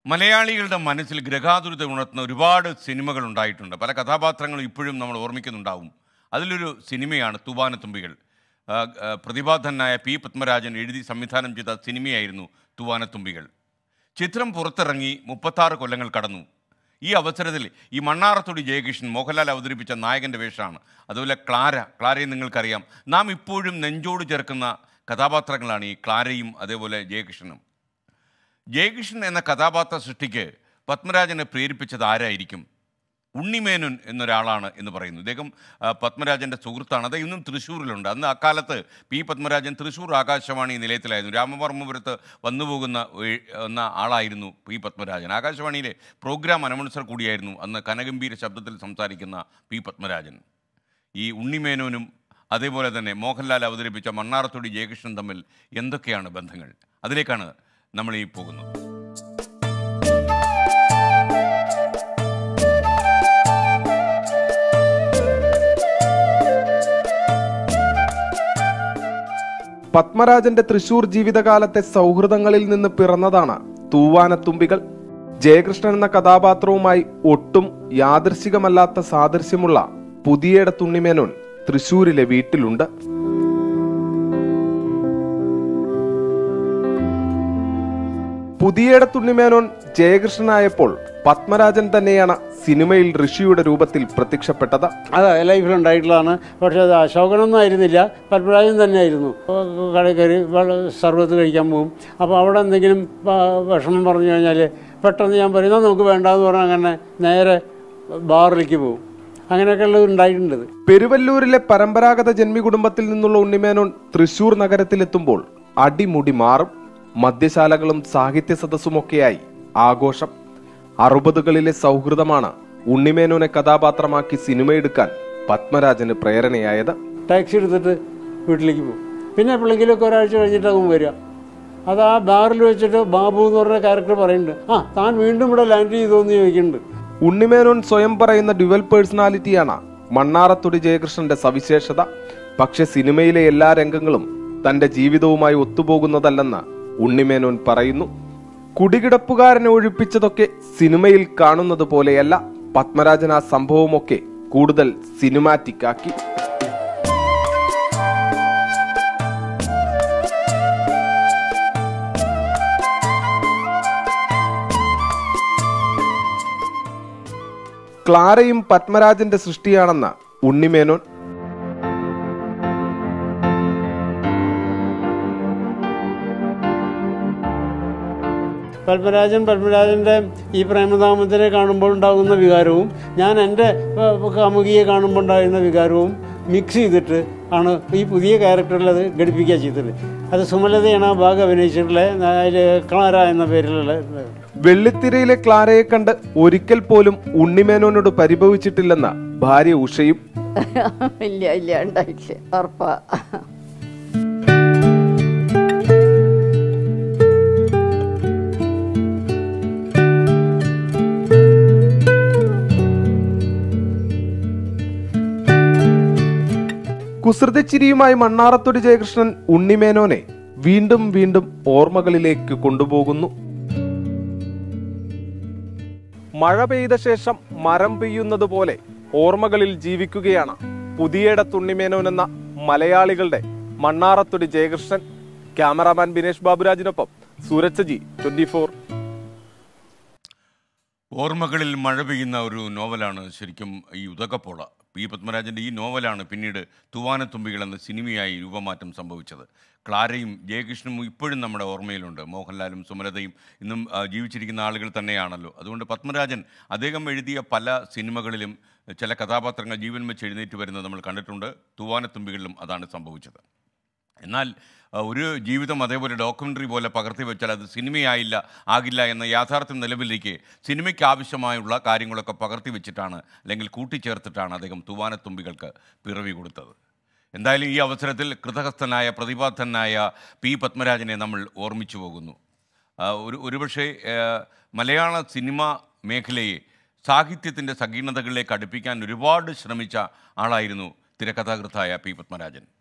മലയാളികളുടെ മനസ്സിൽ ഗ്രഹാതുരത ഉണർത്തുന്ന ഒരുപാട് സിനിമകൾ ഉണ്ടായിട്ടുണ്ട് പല കഥാപാത്രങ്ങളും ഇപ്പോഴും നമ്മൾ ഓർമ്മിക്കുന്നുണ്ടാവും അതിലൊരു സിനിമയാണ് തൂവാനത്തുമ്പികൾ ആ, ആ, പ്രതിഭാധനായ പി പത്മരാജൻ എഴുതി സംവിധാനം ചെയ്ത സിനിമയായിരുന്നു തൂവാനത്തുമ്പികൾ ചിത്രം പുറത്തിറങ്ങി മുപ്പത്താറ് കൊല്ലങ്ങൾ കടന്നു ഈ അവസരത്തിൽ ഈ മണ്ണാറത്തൊടി ജയകൃഷ്ണൻ മോഹൻലാൽ അവതരിപ്പിച്ച നായകൻ്റെ വേഷമാണ് അതുപോലെ ക്ലാര ക്ലാരയെ നിങ്ങൾക്കറിയാം നാം ഇപ്പോഴും നെഞ്ചോട് ചേർക്കുന്ന കഥാപാത്രങ്ങളാണ് ഈ ക്ലാരയും അതേപോലെ ജയകൃഷ്ണനും ജയകൃഷ്ണൻ എന്ന കഥാപാത്ര സൃഷ്ടിക്ക് പത്മരാജനെ പ്രേരിപ്പിച്ചത് ആരായിരിക്കും ഉണ്ണിമേനോൻ എന്നൊരാളാണ് എന്ന് പറയുന്നു ഇദ്ദേഹം ആ, പത്മരാജൻ്റെ സുഹൃത്താണ് അത് ഇന്നും തൃശ്ശൂരിലുണ്ട് അന്ന് അക്കാലത്ത് പി പത്മരാജൻ തൃശ്ശൂർ ആകാശവാണി നിലയത്തിലായിരുന്നു രാമവർമ്മപുരത്ത് വന്നുപോകുന്ന ഒരു- എന്ന ആളായിരുന്നു പി പത്മരാജൻ ആകാശവാണിയിലെ പ്രോഗ്രാം അനൗൺസർ കൂടിയായിരുന്നു അന്ന് കനഗംഭീര ശബ്ദത്തിൽ സംസാരിക്കുന്ന പി പത്മരാജൻ ഈ ഉണ്ണിമേനോനും അതേപോലെ തന്നെ മോഹൻലാൽ അവതരിപ്പിച്ച മണ്ണാറത്തൊടി ജയകൃഷ്ണൻ തമ്മിൽ എന്തൊക്കെയാണ് ബന്ധങ്ങൾ അതിലേക്കാണ് നമ്മൾ ഈ പോകുന്നത് പത്മരാജന്റെ തൃശൂർ ജീവിതകാലത്തെ സൗഹൃദങ്ങളിൽ നിന്ന് പിറന്നതാണ് തൂവാനത്തുമ്പികൾ ജയകൃഷ്ണൻ എന്ന കഥാപാത്രവുമായി ഒട്ടും യാദൃശികമല്ലാത്ത സാദൃശ്യമുള്ള പുതിയേട തുണ്ണിമേനോൻ തൃശൂരിലെ വീട്ടിലുണ്ട് പുതിയേട തുണ്ണിമേനോൻ ജയകൃഷ്ണനായപ്പോൾ പത്മരാജൻ തന്നെയാണ് സിനിമയിൽ ഋഷിയുടെ രൂപത്തിൽ പ്രത്യക്ഷപ്പെട്ടത് അതെ ലൈഫിൽ ഉണ്ടായിട്ടുള്ളതാണ് പക്ഷേ അത് അശോകനൊന്നും ആയിരുന്നില്ല പത്മരാജൻ തന്നെയായിരുന്നു കടയിൽ കയറി വെള്ളം സർവത്ത് കഴിക്കാൻ പോകും അപ്പോൾ അവിടെ എന്തെങ്കിലും ആ, വിഷമം പറഞ്ഞു കഴിഞ്ഞാൽ പെട്ടെന്ന് ഞാൻ പറയും "എന്നാ നമുക്ക് വേണ്ടാന്ന് പറഞ്ഞാൽ അങ്ങനെ നേരെ ബാറിലേക്ക് പോകും അങ്ങനെയൊക്കെ ഉള്ളത് ഉണ്ടായിട്ടുണ്ട് ഇത്. പെരുവല്ലൂരിലെ പരമ്പരാഗത ജന്മി കുടുംബത്തിൽ നിന്നുള്ള ഉണ്ണിമേനോൻ തൃശൂർ നഗരത്തിലെത്തുമ്പോൾ അടിമുടി മാറും മദ്യശാലകളും സാഹിത്യ സദസ്സുമൊക്കെയായി ആഘോഷം അറുപതുകളിലെ സൗഹൃദമാണ് ഉണ്ണിമേനോനെ കഥാപാത്രമാക്കി സിനിമയെടുക്കാൻ പത്മരാജന് പ്രേരണയായത് ടാക്സി എടുത്തിട്ട് വീട്ടിലേക്ക് പോകും പിന്നെ എപ്പോഴെങ്കിലുമൊക്കെ ഒരാഴ്ച കഴിഞ്ഞിട്ടാകും വരിക അത് ആ ബാറിൽ വെച്ചിട്ട് ബാബു എന്ന് പറഞ്ഞ ക്യാരക്ടർ പറയുന്നുണ്ട് ആ താൻ വീണ്ടും ഇവിടെ ലാൻഡ് ചെയ്തോന്ന് ചോദിക്കുന്നുണ്ട് ഉണ്ണിമേനോൻ സ്വയം പറയുന്ന ഡ്യുവൽ പേഴ്സണാലിറ്റിയാണ് മണ്ണാറത്തൊടി ജയകൃഷ്ണന്റെ സവിശേഷത പക്ഷെ സിനിമയിലെ എല്ലാ രംഗങ്ങളും തന്റെ ജീവിതവുമായി ഒത്തുപോകുന്നതല്ലെന്ന് ഉണ്ണിമേനോൻ പറയുന്നു കുടികിടപ്പുകാരനെ ഒഴിപ്പിച്ചതൊക്കെ സിനിമയിൽ കാണുന്നത് പോലെയല്ല പത്മരാജൻ ആ സംഭവമൊക്കെ കൂടുതൽ സിനിമാറ്റിക് ആക്കി ക്ലാരയും പത്മരാജന്റെ സൃഷ്ടിയാണെന്ന് ഉണ്ണിമേനോൻ പത്മരാജൻ പത്മരാജൻ്റെ ഈ പ്രേമദാമത്തിനെ കാണുമ്പോൾ ഉണ്ടാകുന്ന വികാരവും ഞാൻ എൻ്റെ ഏഹ്, കാമുകിയെ കാണുമ്പോൾ ഉണ്ടാകുന്ന വികാരവും മിക്സ് ചെയ്തിട്ട് ആണ് ഈ പുതിയ ക്യാരക്ടറിൽ അത് ഘടിപ്പിക്കുക ചെയ്തത് അത് സുമലതയാണ് ആ ഭാഗം അഭിനയിച്ചിട്ടുള്ളത് അതിൽ ക്ലാര എന്ന പേരിലുള്ള വെള്ളിത്തിരയിലെ ക്ലാരയെ കണ്ട് ഒരിക്കൽ പോലും ഉണ്ണിമേനോനോട് പരിഭവിച്ചിട്ടില്ലെന്ന് ഭാര്യ ഉഷയും ഇല്ല ഇല്ല ഉണ്ടായിട്ടില്ല ഉറപ്പാ കുസൃതിച്ചിരിയുമായി മണ്ണാറത്തൊടി ജയകൃഷ്ണൻ ഉണ്ണിമേനോനെ വീണ്ടും വീണ്ടും ഓർമ്മകളിലേക്ക് കൊണ്ടുപോകുന്നു മഴ പെയ്ത ശേഷം മരം പെയ്യുന്നത് പോലെ ഓർമ്മകളിൽ ജീവിക്കുകയാണ് പുതിയട തുണ്ണിമേനോൻ എന്ന മലയാളികളുടെ മണ്ണാറത്തൊടി ജയകൃഷ്ണൻ ക്യാമറാമാൻ ബിനേഷ് ബാബുരാജിനൊപ്പം സൂരജ് ജി ട്വന്റി ഫോർ ഓർമ്മകളിൽ മഴ പെയ്യുന്ന ഒരു നോവലാണ് ശരിക്കും ഈ ഉദകപ്പോള പി പത്മരാജൻ്റെ ഈ നോവലാണ് പിന്നീട് തൂവാനത്തുമ്പികൾ എന്ന സിനിമയായി രൂപമാറ്റം സംഭവിച്ചത് ക്ലാരയും ജയകൃഷ്ണനും ഇപ്പോഴും നമ്മുടെ ഓർമ്മയിലുണ്ട് മോഹൻലാലും സുമലതയും ഇന്നും ആ, ജീവിച്ചിരിക്കുന്ന ആളുകൾ തന്നെയാണല്ലോ അതുകൊണ്ട് പത്മരാജൻ അദ്ദേഹം എഴുതിയ പല സിനിമകളിലും ചില കഥാപാത്രങ്ങൾ ജീവൻ വെച്ച് എഴുന്നേറ്റ് വരുന്നത് നമ്മൾ കണ്ടിട്ടുണ്ട് തൂവാനത്തുമ്പികളിലും അതാണ് സംഭവിച്ചത് എന്നാൽ അഹ്, ഒരു ജീവിതം അതേപോലെ ഡോക്യുമെൻ്ററി പോലെ പകർത്തി വെച്ചാൽ അത് സിനിമയായില്ല ആകില്ല എന്ന യാഥാർത്ഥ്യം നിലവിലേക്ക് സിനിമയ്ക്ക് ആവശ്യമായുള്ള കാര്യങ്ങളൊക്കെ പകർത്തി വെച്ചിട്ടാണ് അല്ലെങ്കിൽ കൂട്ടിച്ചേർത്തിട്ടാണ് അദ്ദേഹം തൂവാനത്തുമ്പികൾക്ക് പിറവി കൊടുത്തത് എന്തായാലും ഈ അവസരത്തിൽ കൃതഹസ്ഥനായ പ്രതിഭാധനായ പി പത്മരാജനെ നമ്മൾ ഓർമ്മിച്ചു പോകുന്നു ആ, ഒരു ഒരുപക്ഷെ ആ, മലയാള സിനിമ മേഖലയെ സാഹിത്യത്തിൻ്റെ സങ്കീർണതകളിലേക്ക് അടുപ്പിക്കാൻ ഒരുപാട് ശ്രമിച്ച ആളായിരുന്നു തിരക്കഥാകൃത്തായ പി പത്മരാജൻ